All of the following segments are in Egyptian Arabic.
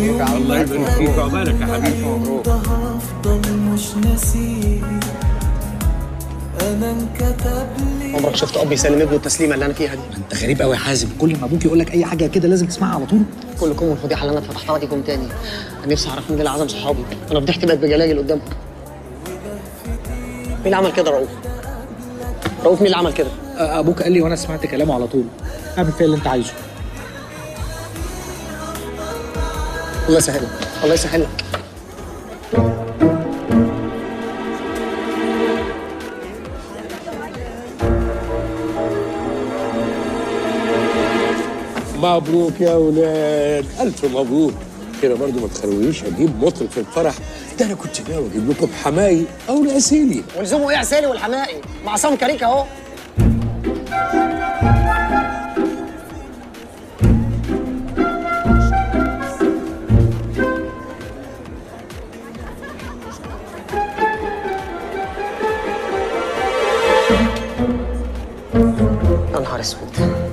الله يبارك فيك وعقبالك يا حبيبي مبروك هفضل مش ناسيه انا انكتب لي عمرك شفت اب يسلم ابنه التسليمه اللي انا فيها دي انت غريب قوي يا حازم كل ما ابوك يقول لك اي حاجه كده لازم تسمعها على طول كلكم والفضيحه اللي انا فتحتها دي جم تاني انا نفسي اعرف مين اللي عزم صحابي انا فضحتي بقت بجلاجل قدامهم مين اللي عمل كده رؤوف رؤوف مين اللي عمل كده آه، ابوك قال لي وانا سمعت كلامه على طول اعمل فيها اللي انت عايزه الله يسهلك الله يسهلك مبروك يا ولاد الف مبروك كده برضو ما تخلونيش اجيب مطرب في الفرح ده انا كنت ناوي اجيب لكم حماي او العسيلي ولزومه ايه عسالي والحمائي مع عصام كاريكا اهو يا نهار اسود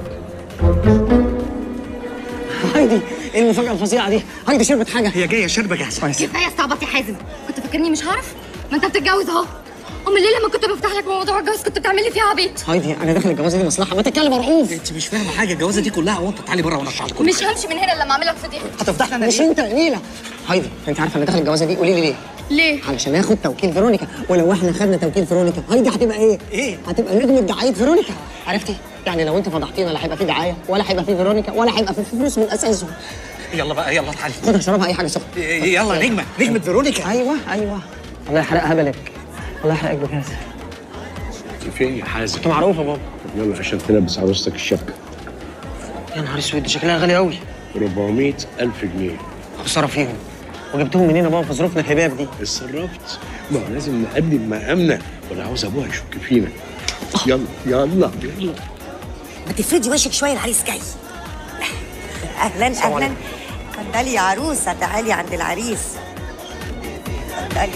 هايدي ايه المفاجأة الفظيعة دي؟ هايدي شربت حاجة هي جايه شربه جاهزه كفايه استعبط يا حازم كنت فاكرني مش هعرف ما انت بتتجوز اهو ام الليل لما كنت بفتح لك موضوع الجواز كنت بتعمل لي فيها عبيط هايدي انا داخل الجوازة دي مصلحة ما تتكلم يا رؤوف انت مش فاهمه حاجه الجوازه دي كلها وانت تعالي بره وانا اشرح لك مش همشي من هنا الا لما اعمل لك فضيحه هتفضحنا مش انت نيلة هايدي انت عارفة انا داخل الجوازة دي قولي لي ليه؟ ليه علشان اخد توكيل فيرونيكا ولو احنا خدنا توكيل فيرونيكا هايدي هتبقى ايه؟ ايه؟ هتبقى نجمة دعاية فيرونيكا عرفتي؟ يعني لو انت فضحتينا لا هيبقى في دعاية ولا هيبقى في فيرونيكا ولا هيبقى في فلوس من اساسه يلا بقى يلا تعالي خد اشربها اي حاجة سخنة يلا نجمه نجمه فيرونيكا ايوه ايوه الله يحرقها بالك الله يحرقك بكاس انت فين يا حازم انت معروفة بابا طب يلا عشان تلبس عروستك الشبكه يا نهار اسود دي شكلها غالي قوي 400 الف جنيه خسارة فيهم وجبتهم منين يا بابا في ظروفنا الهباب دي اتصرفت ما هو لازم نقدم مقامنا ولا عاوز ابوها يشك فينا يلا يلا يلا ما تفردي وشك شويه العريس جاي اهلا اهلا اتفضلي يا عروسه تعالي عند العريس اتفضلي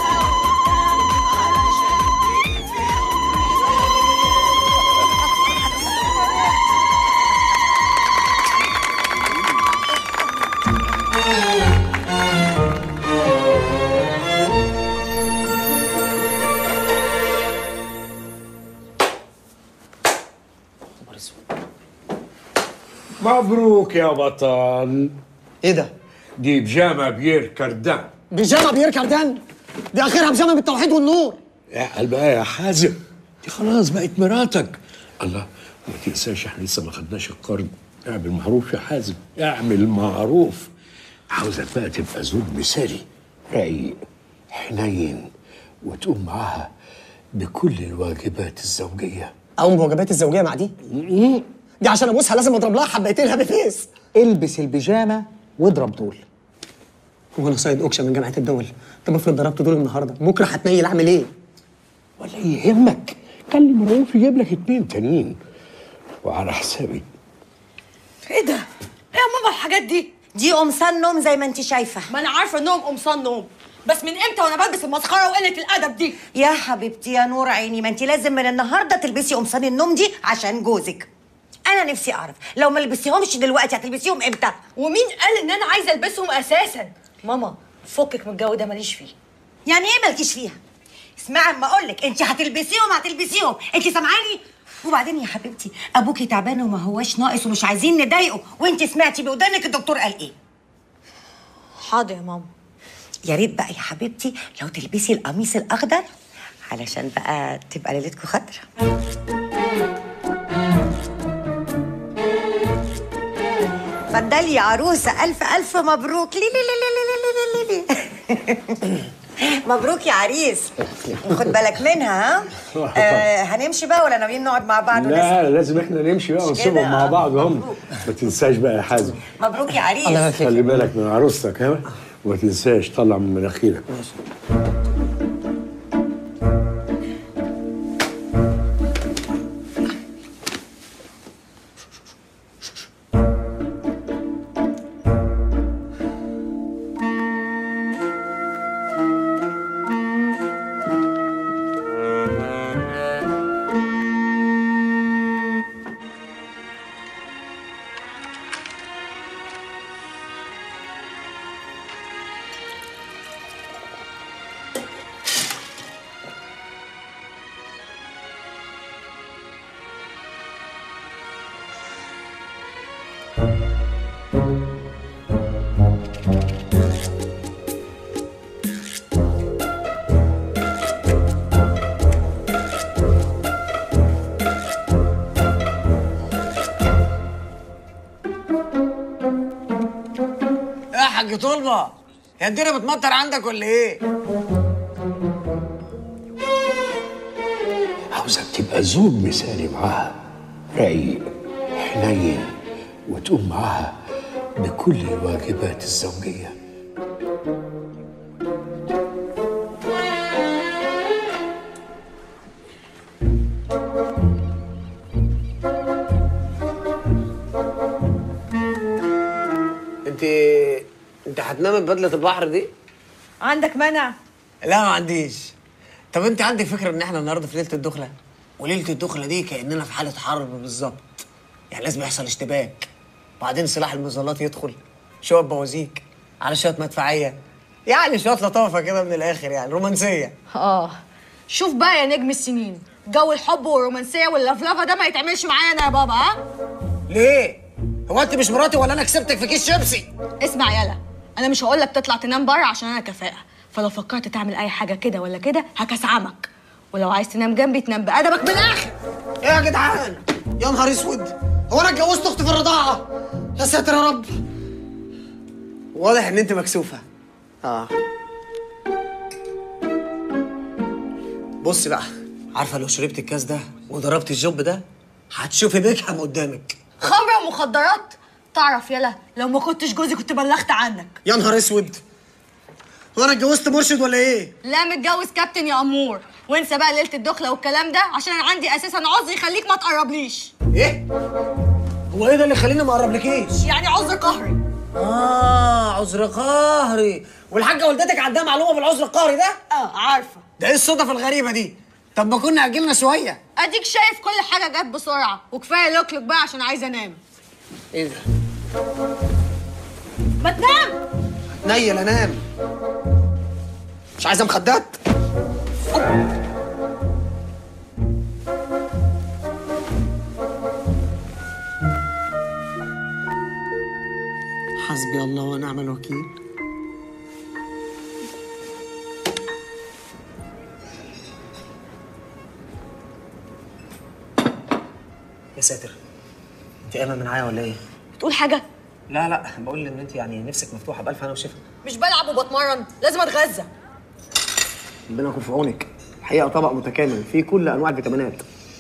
مبروك يا بطل ايه ده؟ دي بيجامه بيير كاردان بيجامة بيير كاردان دي اخرها بيجامة بالتوحيد والنور يا قلب بقى يا حازم دي خلاص بقت مراتك الله ما تنساش احنا لسه ما خدناش القرض اعمل معروف يا حازم اعمل معروف عاوزك بقى تبقى زوج مثالي رقيق حنين وتقوم معاها بكل الواجبات الزوجيه اقوم بوجبات الزوجيه مع دي دي عشان ابوسها لازم اضرب لها حبيتين هابي فيس البس البيجامه واضرب طول هو انا صيد اوكشا من جامعه الدول طب افرض ضربت دول النهارده بكره هتنيل اعمل ايه؟ ولا يهمك كلم رؤوف يجيب لك اتنين تانيين وعلى حسابي ايه ده؟ ايه يا ماما الحاجات دي؟ دي قمصان نوم زي ما انت شايفه ما انا عارفه انهم قمصان نوم بس من امتى وانا بلبس المسخره وقله الادب دي؟ يا حبيبتي يا نور عيني ما انت لازم من النهارده تلبسي قمصان النوم دي عشان جوزك انا نفسي اعرف لو ما لبستيهمش دلوقتي هتلبسيهم امتى ومين قال ان انا عايزه البسهم اساسا؟ ماما فكك من الجو ده ماليش فيه يعني ايه مالكيش فيها اسمعي اما اقول لك انت هتلبسيهم هتلبسيهم انت سامعاني وبعدين يا حبيبتي ابوكي تعبان وما هواش ناقص ومش عايزين نضايقه وانت سمعتي بودانك الدكتور قال ايه حاضر يا ماما يا ريت بقى يا حبيبتي لو تلبسي القميص الاخضر علشان بقى تبقى ليلتكم خضرا اتفضلي يا عروسه الف الف مبروك لي لي لي لي لي لي لي لي مبروك يا عريس خد بالك منها ها آه هنمشي بقى ولا ناويين نقعد مع بعض ونسمع؟ لا لازم احنا نمشي بقى كده، ونسيبهم مع آه. بعض هم ما تنساش بقى يا حازم مبروك يا عريس الله يبارك خلي بالك من عروستك ها وما تنساش طلع من مناخيرك يا حاج طلبه يا الدنيا بتمطر عندك ولا ايه؟ عاوزك تبقى زوج مثالي معاها رايق حنين وتقوم معاها بكل الواجبات الزوجيه انت انت هتنامي ببدله البحر دي؟ عندك منع لا ما عنديش طب انت عندك فكره ان احنا النهارده في ليله الدخله وليله الدخله دي كاننا في حاله حرب بالظبط يعني لازم يحصل اشتباك وبعدين سلاح المظلات يدخل شويه بوازيك على شويه مدفعيه يعني شويه لطافه كده من الاخر يعني رومانسيه اه شوف بقى يا نجم السنين جو الحب والرومانسيه واللفلفه ده ما يتعملش معايا انا يا بابا ها ليه هو انت مش مراتي ولا انا كسبتك في كيس شيبسي اسمع يلا انا مش هقول لك تطلع تنام بره عشان انا كفاءه فلو فكرت تعمل اي حاجه كده ولا كده هكسعمك ولو عايز تنام جنبي تنام بادبك من الاخر ايه يا جدعان يا نهار اسود هو انا اتجوزت اختي في الرضاعه يا ساتر يا رب واضح ان انت مكسوفه اه بص بقى عارفه لو شربت الكاس ده وضربت الجوب ده هتشوفي بيكهام قدامك خمره ومخدرات تعرف يلا لو ما كنتش جوزي كنت بلغت عنك يا نهار اسود هو انا اتجوزت مرشد ولا ايه لا متجوز كابتن يا امور وانسى بقى ليله الدخله والكلام ده عشان انا عندي اساسا عذر يخليك ما تقربليش ايه هو ايه ده اللي يخليني ما اقربلكيش يعني عذر قهري اه عذر قهري والحاجه والدتك عندها معلومه بالعذر القهري ده اه عارفه ده ايه الصدف الغريبه دي طب ما كنا اجلنا شويه اديك شايف كل حاجه جت بسرعه وكفايه لوكلوك بقى عشان عايزه انام ايه ده ما تنام نيل انام مش عايزه مخدات حسبي الله ونعم الوكيل يا ساتر انت قايمه من معايا ولا ايه؟ بتقول حاجه لا لا بقول ان انت يعني نفسك مفتوحه بالف انا وشفا مش بلعب وبتمرن لازم اتغذى ربنا يكون في عونك الحقيقه طبق متكامل فيه كل انواع الفيتامينات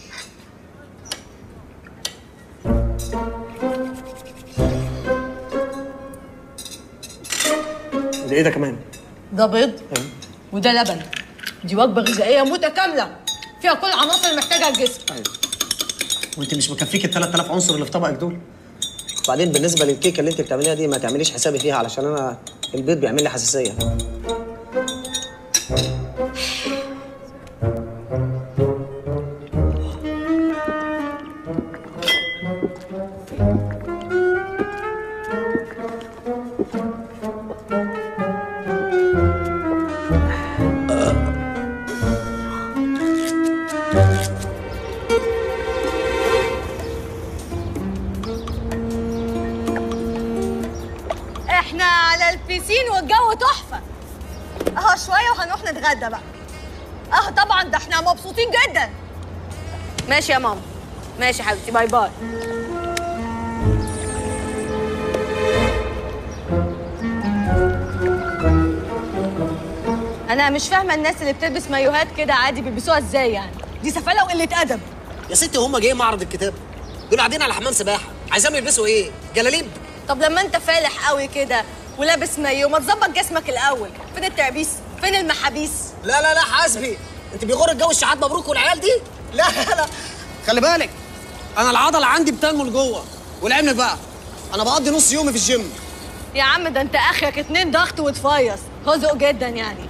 ده ايه ده كمان؟ ده بيض وده لبن دي وجبه غذائيه متكامله فيها كل العناصر اللي محتاجها الجسم وانت مش مكفيك ال 3000 عنصر اللي في طبقك دول؟ وبعدين بالنسبه للكيكه اللي انت بتعمليها دي ما تعمليش حسابي فيها علشان انا البيض بيعمل لي حساسيه احنا على البيسين والجو تحفه اه شويه وهنروح نتغدى بقى اه طبعا ده احنا مبسوطين جدا ماشي يا ماما ماشي يا حبيبتي باي باي انا مش فاهمه الناس اللي بتلبس مايوهات كده عادي بيلبسوها ازاي يعني دي سفاله وقله ادب يا ستي هم جايين معرض الكتاب دول قاعدين على حمام سباحه عايزاهم يلبسوا ايه؟ جلاليب طب لما انت فالح قوي كده ولابس مايو ما تظبط جسمك الاول فين التعبيس فين المحابيس لا لا لا حاسبي انت بيغر الجو الشحات مبروك والعيال دي لا لا خلي بالك انا العضله عندي بتنمل جوه ولعلمك بقى انا بقضي نص يومي في الجيم يا عم ده انت اخرك اتنين ضغط وتفيص هزق جدا يعني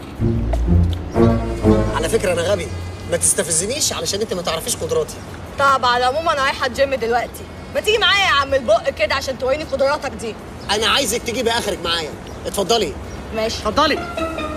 على فكره انا غبي ما تستفزنيش علشان انت ما تعرفيش قدراتي طب على العموم انا رايحه الجيم دلوقتي ما تيجي معايا يا عم البق كده عشان توريني قدراتك دي انا عايزك تجيبي اخرك معايا اتفضلي ماشي اتفضلي